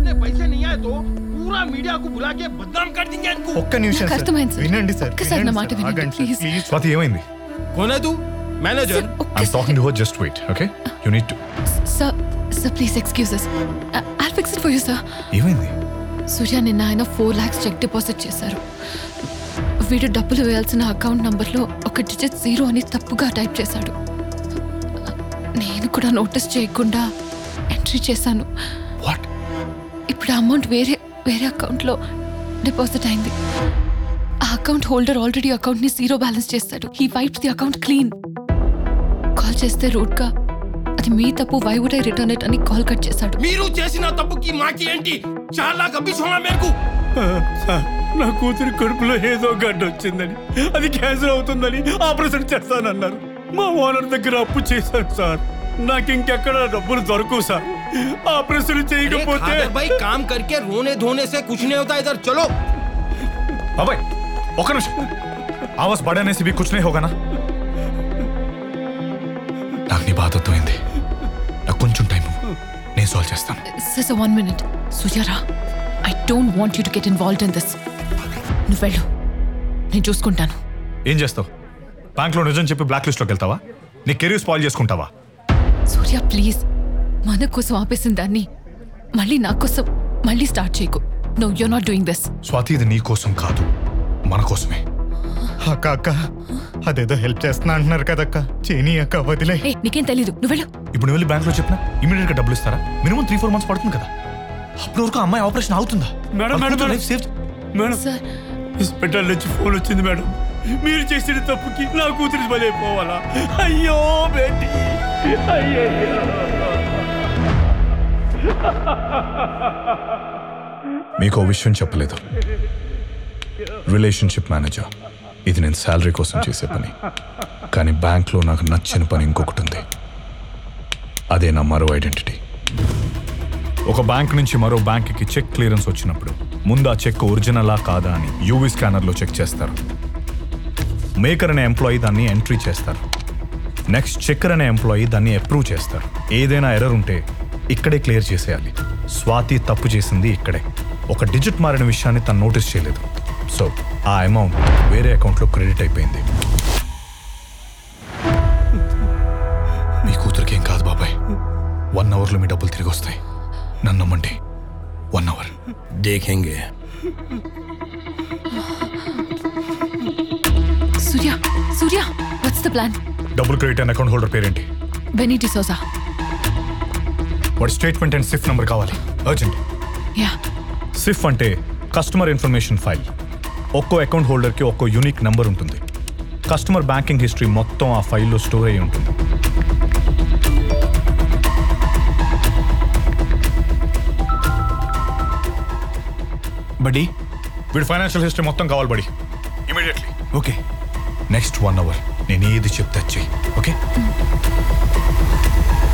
इतने पैसे नहीं आए तो पूरा मीडिया को बुला के बदनाम कर देंगे इनको ఒక్క నిమిషం నాకు సార్ అర్థమైంది సార్. వినండి సార్ ఒక్కసారి నా వినండి మాట సార్. వినండి, ఆగండి సార్, ప్లీజ్. ప్లీజ్ స్వాతి ఏమైంది कौन है तू मैनेजर ఐఎమ్ ఒక్కసారి talking to her just wait okay you need to sir sir please excuses I fix it for you sir ఏమైంది సూర్య నిన్న ఆయన ఫోర్ ల్యాక్స్ చెక్ డిపాజిట్ చేశారు వీడు డబ్బులు వేయాల్సిన అకౌంట్ నంబర్లో ఒక డిజిట్ జీరో అని తప్పుగా టైప్ చేశాడు నేను కూడా నోటీస్ చేయకుండా ఎంట్రీ చేశాను వాట్ ఇప్పుడు ఆ అమౌంట్ వేరే వేరే అకౌంట్లో డిపాజిట్ అయింది ఆ అకౌంట్ హోల్డర్ ఆల్రెడీ అకౌంట్ని జీరో బ్యాలెన్స్ చేస్తాడు he wipe the account clean call చేస్తే రూట్గా అది మీ తప్పు why would I return it అని కాల్ కట్ చేశాడు మీరు చేసిన తప్పుకి మాకి ఏంటి చార్ లాక్ అబ్బి సోనా మేరకు సార్ నా కూతురి కడుపులో ఏదో గడ్డ వచ్చిందని అది క్యాన్సర్ అవుతుందని ఆపరేషన్ చేస్తానన్నారు మా ఓనర్ దగ్గర అప్పు చేశాను సార్ నాకు ఇంకెక్కడ డబ్బులు దొరకవు సార్ ఆపరేషన్ अरे చేయకపోతే खादर भाई काम करके रोने धोने से कुछ नहीं होता इधर चलो బాబాయ్ ఒక్క నిమిషం ఆవాస్ బడానే సి కుచ్ నీ హోగా నా నాకు నీ బాధ అర్థమైంది నాకు కొంచెం టైం ఇవ్వు. నేను సాల్వ్ చేస్తాను Sister, one minute. Sujara, I don't want you to get involved in this. నువ్వు వెళ్ళు నేను చూసుకుంటాను ఏం చేస్తావు బ్యాంక్లో నిజం చెప్పి బ్లాక్ లిస్ట్లోకి వెళ్తావా నీ కెరీర్ స్పాయిల్ చేసుకుంటావా సూర్య ప్లీజ్ మన కోసం ఆపేసిన దాన్ని మళ్ళీ నా కోసం మళ్ళీ స్టార్ట్ చేయకు no you not doing this Swathi ఇది నీ కోసం కాదు మన కోసమే అక్క అక్క అదేదో హెల్ప్ చేస్తున్నా అంటున్నారు కదక్క చేని అక్క వదిలే ఏ నీకేం తెలీదు నువ్వు వెళ్ళు ఇప్పుడు నువ్వు వెళ్ళి బ్యాంక్లో చెప్పినా ఇమీడియట్ గా డబ్బులు ఇస్తారా మినిమం త్రీ ఫోర్ మంత్స్ పడుతుంది కదా అప్పటి వరకు ఆ అమ్మాయి ఆపరేషన్ అవుతుందా madam, madam, madam. Safe madam sir hospital నుంచి ఫోన్ వచ్చింది మేడం మీరు చేసిన తప్పుకి నా కూతురి బలైపోవాలా అయ్యో బేటీ అయ్యో మీకు ఓ విషయం చెప్పలేదు రిలేషన్షిప్ మేనేజర్ ఇది నేను శాలరీ కోసం చేసే పని కానీ బ్యాంక్లో నాకు నచ్చిన పని ఇంకొకటి ఉంది అదే నా మరో ఐడెంటిటీ ఒక బ్యాంక్ నుంచి మరో బ్యాంక్కి చెక్ క్లియరెన్స్ వచ్చినప్పుడు ముందు ఆ చెక్ ఒరిజినలా కాదా అని యూవీ స్కానర్లో చెక్ చేస్తారు మేకర్ అనే ఎంప్లాయీ దాన్ని ఎంట్రీ చేస్తారు నెక్స్ట్ చెక్కర్ అనే ఎంప్లాయీ దాన్ని అప్రూవ్ చేస్తారు ఏదైనా ఎర్రర్ ఉంటే ఇక్కడే క్లియర్ చేసేయాలి స్వాతి తప్పు చేసింది ఇక్కడే ఒక డిజిట్ మారిన విషయాన్ని తను నోటీస్ చేయలేదు సో ఆ అమౌంట్ వేరే అకౌంట్లో క్రెడిట్ అయిపోయింది మీ కూతురికి ఏం కాదు బాబాయ్ వన్ అవర్లో మీ డబ్బులు తిరిగి వస్తాయి నన్ను నమ్మండి వన్ అవర్ देखेंगे Surya Surya what's the plan డబ్బులు క్రెడిట్ అయిన అకౌంట్ హోల్డర్ పేరేంటి బెనీ డిసోజా వాడి స్టేట్మెంట్ అండ్ సిఫ్ నెంబర్ కావాలి అర్జెంట్ యా సిఫ్ అంటే కస్టమర్ ఇన్ఫర్మేషన్ ఫైల్ ఒక్కో అకౌంట్ హోల్డర్కి ఒక్కో యూనిక్ నెంబర్ ఉంటుంది కస్టమర్ బ్యాంకింగ్ హిస్టరీ మొత్తం ఆ ఫైల్లో స్టోర్ అయి ఉంటుంది బడి వీడి ఫైనాన్షియల్ హిస్టరీ మొత్తం కావాలి buddy immediately okay next one hour నేను ఏది చెప్తే అది చెయ్యి ఓకే